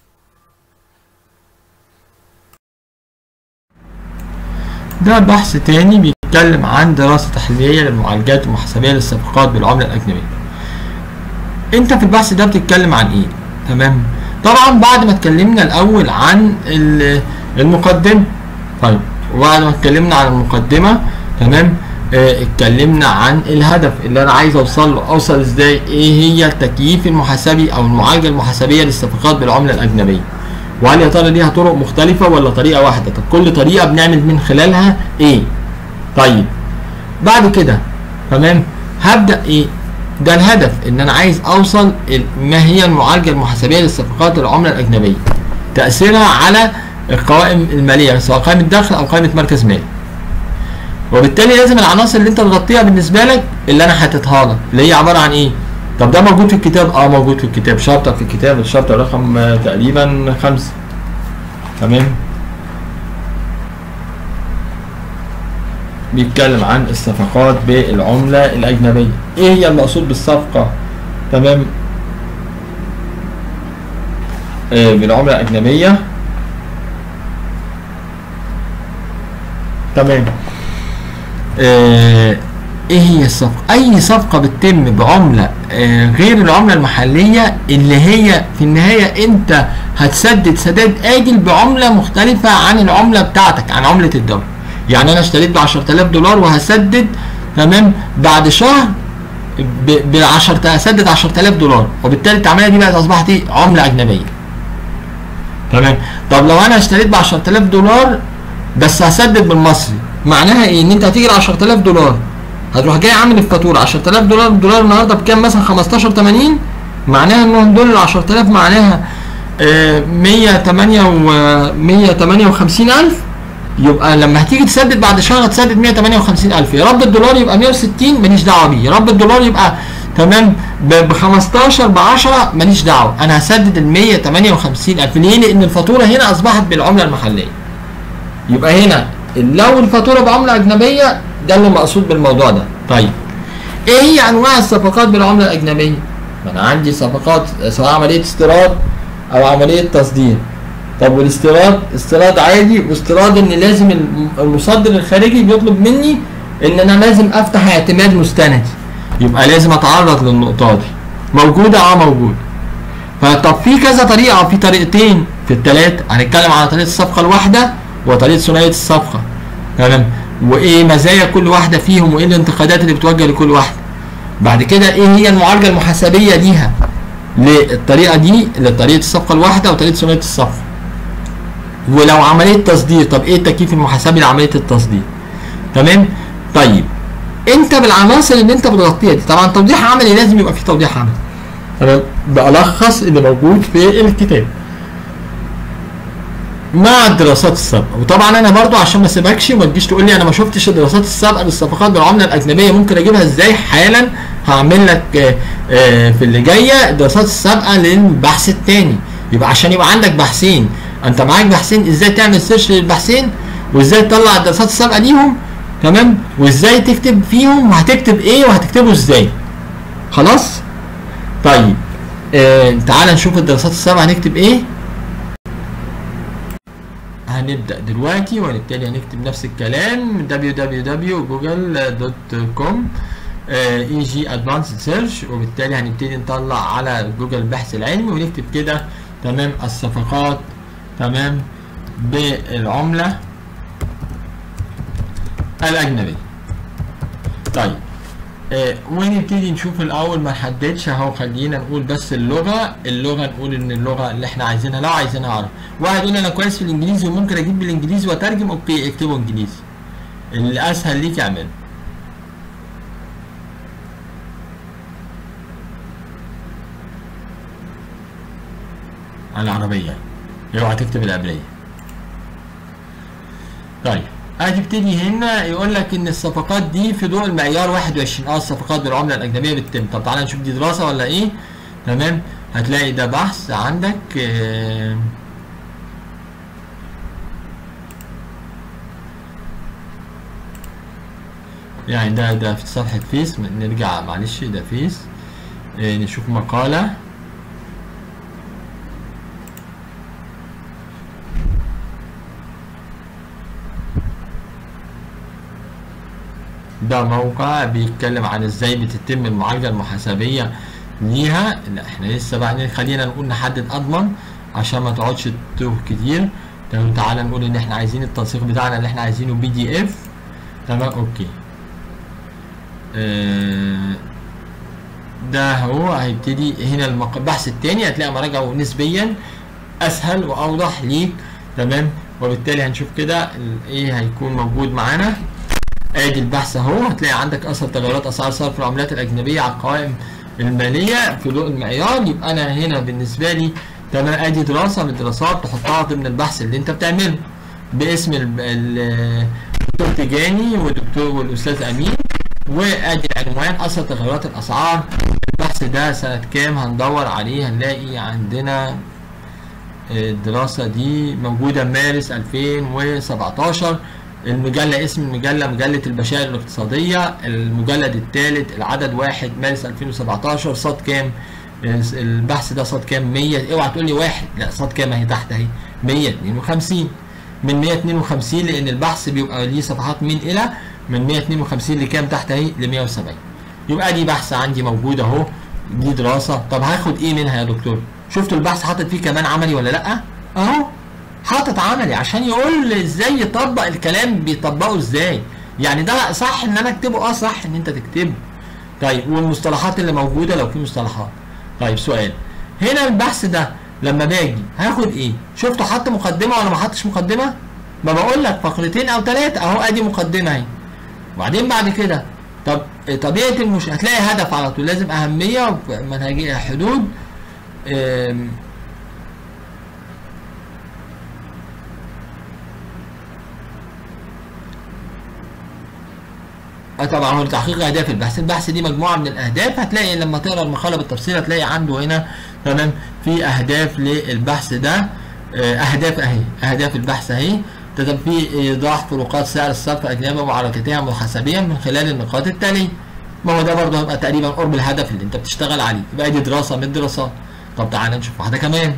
ده بحث تاني بيتكلم عن دراسة تحليلية للمعالجات المحاسبية للصفقات بالعملة الأجنبية. أنت في البحث ده بتتكلم عن إيه؟ تمام؟ طبعا بعد ما اتكلمنا الأول عن ال- المقدمة. طيب وبعد ما اتكلمنا عن المقدمة تمام؟ آه، اتكلمنا عن الهدف اللي أنا عايز أوصل له، أوصل إزاي؟ إيه هي التكييف المحاسبي أو المعالجة المحاسبية للصفقات بالعملة الأجنبية؟ وهل يا ترى ليها طرق مختلفة ولا طريقة واحدة؟ طب كل طريقة بنعمل من خلالها ايه؟ طيب بعد كده تمام هبدأ ايه؟ ده الهدف ان انا عايز اوصل ال- ما هي المعالجة المحاسبية للصفقات العملة الأجنبية. تاثيرها على القوائم الماليه سواء قائمه دخل او قائمه مركز مالي وبالتالي لازم العناصر اللي انت تغطيها بالنسبه لك اللي انا حاططها لك اللي هي عباره عن ايه طب ده موجود في الكتاب اه موجود في الكتاب شابتر في الكتاب الشابتر رقم آه، تقريبا خمسة تمام بيتكلم عن الصفقات بالعملة الأجنبية إيه هي المقصود بالصفقة تمام آه بالعملة الأجنبية تمام آه ايه هي الصفقة؟ أي صفقة بتتم بعملة آه غير العملة المحلية اللي هي في النهاية أنت هتسدد سداد آجل بعملة مختلفة عن العملة بتاعتك عن عملة الدولة. يعني أنا اشتريت ب 10000 دولار وهسدد تمام بعد شهر ب 10 هسدد 10000 دولار وبالتالي العملية دي بقت أصبحت إيه؟ عملة أجنبية. تمام؟ طب لو أنا اشتريت ب 10000 دولار بس هسدد بالمصري معناها إيه؟ إن أنت هتيجي ل 10000 دولار هتروح جاي عامل الفاتوره 10000 دولار الدولار النهارده بكام مثلا 15 80 معناها انهم دول ال 10000 معناها آه 108 و 158000 يبقى لما هتيجي تسدد بعد شهر هتسدد 158000 يا رب الدولار يبقى 160 ماليش دعوه بيه يا رب الدولار يبقى تمام ب 15 ب 10 ماليش دعوه انا هسدد ال 158000 ليه؟ لان الفاتوره هنا اصبحت بالعمله المحليه يبقى هنا لو الفاتوره بعمله اجنبيه ده اللي مقصود بالموضوع ده طيب ايه هي انواع الصفقات بالعمله الاجنبيه ما انا عندي صفقات سواء عمليه استيراد او عمليه تصدير طب والاستيراد استيراد عادي واستيراد ان لازم المصدر الخارجي بيطلب مني ان انا لازم افتح اعتماد مستند يبقى لازم اتعرض للنقطه دي موجوده اه موجوده فطب في كذا طريقه في طريقتين في الثلاث هنتكلم على طريقه الصفقه الواحده وطريقه ثنائيه الصفقه تمام وايه مزايا كل واحده فيهم وايه الانتقادات اللي بتوجه لكل واحده بعد كده ايه هي المعالجه المحاسبيه ليها للطريقه دي لطريقه الصفقه الواحده وطريقه ثنائيه الصفقه ولو عمليه تصدير طب ايه التكييف المحاسبي لعمليه التصدير تمام طيب انت بالعناصر اللي انت بتغطيها دي طبعا توضيح عملي لازم يبقى فيه توضيح عملي تمام بلخص اللي موجود في الكتاب مع الدراسات السابقه وطبعا انا برضو عشان ما اسيبكش وما تجيش تقول لي انا ما شفتش الدراسات السابقه للصفقات بالعمله الاجنبيه ممكن اجيبها ازاي حالا هعمل لك في اللي جايه الدراسات السابقه للبحث الثاني يبقى عشان يبقى عندك بحثين انت معاك بحثين ازاي تعمل سيرش للبحثين وازاي تطلع الدراسات السابقه ليهم تمام وازاي تكتب فيهم وهتكتب ايه وهتكتبه ازاي خلاص طيب آه تعال نشوف الدراسات السابقه هنكتب ايه هنبدأ دلوقتي وبالتالي هنكتب نفس الكلام www.google.com اي جي ادفانسد سيرش وبالتالي هنبتدي نطلع على جوجل البحث العلمي ونكتب كده تمام الصفقات تمام بالعملة الأجنبية طيب آه ونبتدي نشوف الاول ما نحددش اهو خلينا نقول بس اللغه اللغه نقول ان اللغه اللي احنا عايزينها لو عايزينها عربي واحد يقول انا كويس في الانجليزي وممكن اجيب بالانجليزي واترجم اوكي اكتبه انجليزي اللي اسهل ليك اعمله العربيه اوعى تكتب العبريه طيب هتبتدي هنا يقول لك ان الصفقات دي في ضوء المعيار 21 اه الصفقات بالعمله الاجنبيه بتتم طب تعالى نشوف دي دراسه ولا ايه تمام هتلاقي ده بحث عندك آه يعني ده ده في صفحه فيس نرجع معلش ده فيس آه نشوف مقاله ده موقع بيتكلم عن ازاي بتتم المعالجه المحاسبيه ليها لا احنا لسه بقى خلينا نقول نحدد اضمن عشان ما تقعدش تتوه كتير تمام تعالى نقول ان احنا عايزين التنسيق بتاعنا اللي احنا عايزينه بي دي اف تمام اوكي اه ده هو هيبتدي هنا البحث الثاني هتلاقي مراجعه نسبيا اسهل واوضح ليك تمام وبالتالي هنشوف كده ايه هيكون موجود معانا ادي البحث اهو هتلاقي عندك اثر تغيرات اسعار صرف العملات الاجنبيه على القوائم الماليه في ضوء المعيار يبقى انا هنا بالنسبه لي تمام ادي دراسه من الدراسات تحطها ضمن البحث اللي انت بتعمله باسم ال- ال- الدكتور تجاني والدكتور والاستاذ امين وادي العنوان اثر تغيرات الاسعار البحث ده سنه كام هندور عليه هنلاقي عندنا الدراسة دي موجودة مارس 2017 المجلة اسم المجلة مجلة البشائر الاقتصادية المجلد الثالث العدد واحد مارس 2017 صاد كام البحث ده صاد كام 100 اوعى تقول لي واحد لا صاد كام اهي تحت اهي 152 من 152 لان البحث بيبقى ليه صفحات من الى من 152 لكام تحت اهي ل 170 يبقى دي بحث عندي موجود اهو دي دراسة طب هاخد ايه منها يا دكتور شفتوا البحث حاطط فيه كمان عملي ولا لا اهو حاطط عملي عشان يقول ازاي يطبق الكلام بيطبقه ازاي يعني ده صح ان انا اكتبه اه صح ان انت تكتبه طيب والمصطلحات اللي موجوده لو في مصطلحات طيب سؤال هنا البحث ده لما باجي هاخد ايه شفتوا حط مقدمه ولا ما حطش مقدمه ما بقول لك فقرتين او ثلاثه اهو ادي مقدمه اهي وبعدين بعد كده طب طبيعه المش هتلاقي هدف على طول لازم اهميه منهجيه حدود أم، اه طبعا هو لتحقيق اهداف البحث البحث دي مجموعه من الاهداف هتلاقي لما تقرا المقاله بالتفصيل هتلاقي عنده هنا تمام في اهداف للبحث ده آه، اهداف اهي اهداف البحث اهي تمام في ايضاح فروقات سعر الصرف الاجنبي ومعركتها محاسبيا من خلال النقاط التاليه ما هو ده برضه هيبقى تقريبا قرب الهدف اللي انت بتشتغل عليه يبقى دي دراسه من الدراسات طب تعالى نشوف واحده كمان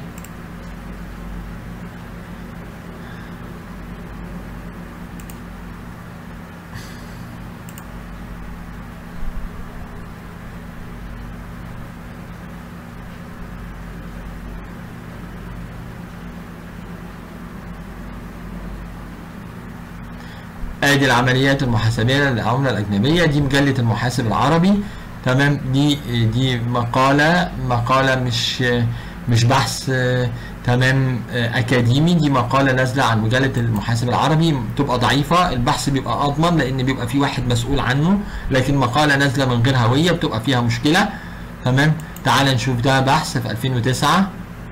ادي العمليات المحاسبيه للعمله الاجنبيه دي مجله المحاسب العربي تمام دي دي مقاله مقاله مش مش بحث آه، تمام آه، اكاديمي دي مقاله نازله عن مجله المحاسب العربي بتبقى ضعيفه البحث بيبقى اضمن لان بيبقى في واحد مسؤول عنه لكن مقاله نازله من غير هويه بتبقى فيها مشكله تمام تعال نشوف ده بحث في 2009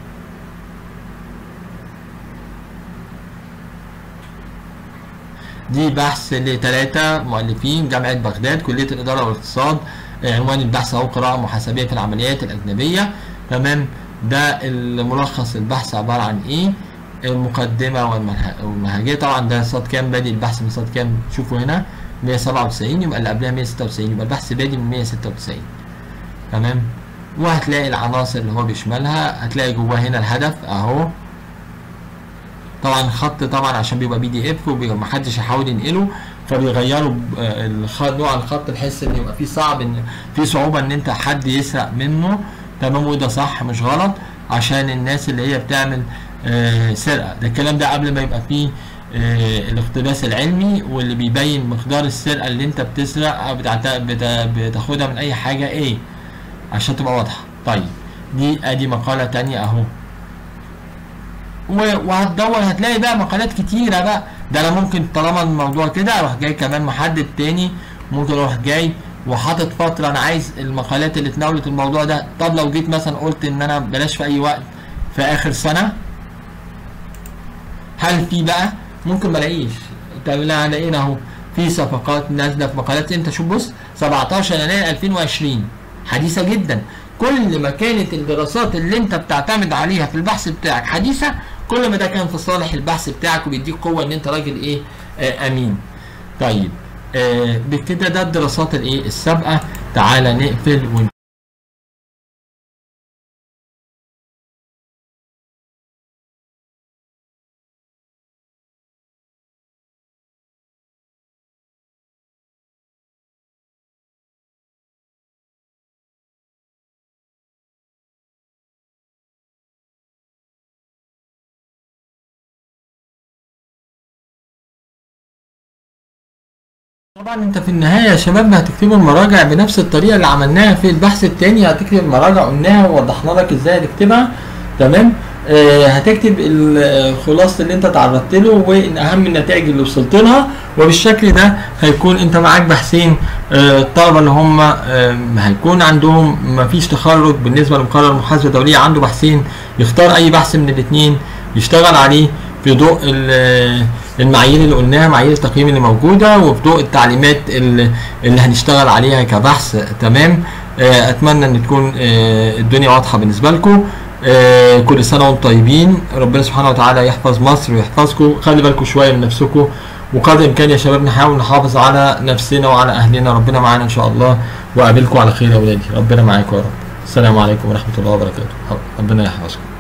دي بحث لثلاثة مؤلفين جامعة بغداد كلية الإدارة والاقتصاد عنوان البحث أهو قراءة محاسبية في العمليات الأجنبية تمام ده الملخص البحث عبارة عن إيه المقدمة والمنه- والمنهجية طبعا ده صاد كام بادي البحث من صاد كام شوفوا هنا 197 يبقى اللي قبلها 196 يبقى البحث بادي من 196 تمام وهتلاقي العناصر اللي هو بيشملها هتلاقي جواه هنا الهدف اهو طبعا الخط طبعا عشان بيبقى بي دي اف ومحدش يحاول ينقله فبيغيروا ب- آه، الخ- نوع الخط بحيث ان يبقى فيه صعب ان في صعوبه ان انت حد يسرق منه تمام وده صح مش غلط عشان الناس اللي هي بتعمل آه، سرقه ده الكلام ده قبل ما يبقى فيه آه، الاقتباس العلمي واللي بيبين مقدار السرقه اللي انت بتسرق او بتعت- بتا- بتاخدها من اي حاجه ايه عشان تبقى واضحه طيب دي ادي مقاله تانية اهو و- وهتدور هتلاقي بقى مقالات كتيرة بقى ده انا ممكن طالما الموضوع كده اروح جاي كمان محدد تاني ممكن اروح جاي وحاطط فترة انا عايز المقالات اللي تناولت الموضوع ده طب لو جيت مثلا قلت ان انا بلاش في اي وقت في اخر سنة هل في بقى ممكن ملاقيش طب لا لقينا اهو في صفقات نازله في مقالات انت شوف بص 17 يناير 2020 حديثه جدا كل ما كانت الدراسات اللي انت بتعتمد عليها في البحث بتاعك حديثه كل ما ده كان في صالح البحث بتاعك وبيديك قوه ان انت راجل ايه آه امين طيب آه بكده ده الدراسات الايه السابقه تعالى نقفل ون... طبعا انت في النهايه يا شباب هتكتبوا المراجع بنفس الطريقه اللي عملناها في البحث التاني هتكتب المراجع قلناها ووضحنا لك ازاي تكتبها تمام آه، هتكتب ال- خلاصه اللي انت تعرضت له وان اهم النتائج اللي وصلت لها وبالشكل ده هيكون انت معاك بحثين آه، الطلبه اللي هم آه، هيكون عندهم ما فيش تخرج بالنسبه لمقرر المحاسبه الدوليه عنده بحثين يختار اي بحث من الاثنين يشتغل عليه في ضوء ال- المعايير اللي قلناها معايير التقييم اللي موجوده وفي ضوء التعليمات اللي, اللي هنشتغل عليها كبحث تمام آه، اتمنى ان تكون آه، الدنيا واضحه بالنسبه لكم آه، كل سنه وانتم طيبين ربنا سبحانه وتعالى يحفظ مصر ويحفظكم خلي بالكم شويه من نفسكم وقدر الامكان يا شباب نحاول نحافظ على نفسنا وعلى اهلنا ربنا معانا ان شاء الله واقابلكم على خير يا اولادي ربنا معاكم يا رب السلام عليكم ورحمه الله وبركاته ربنا يحفظكم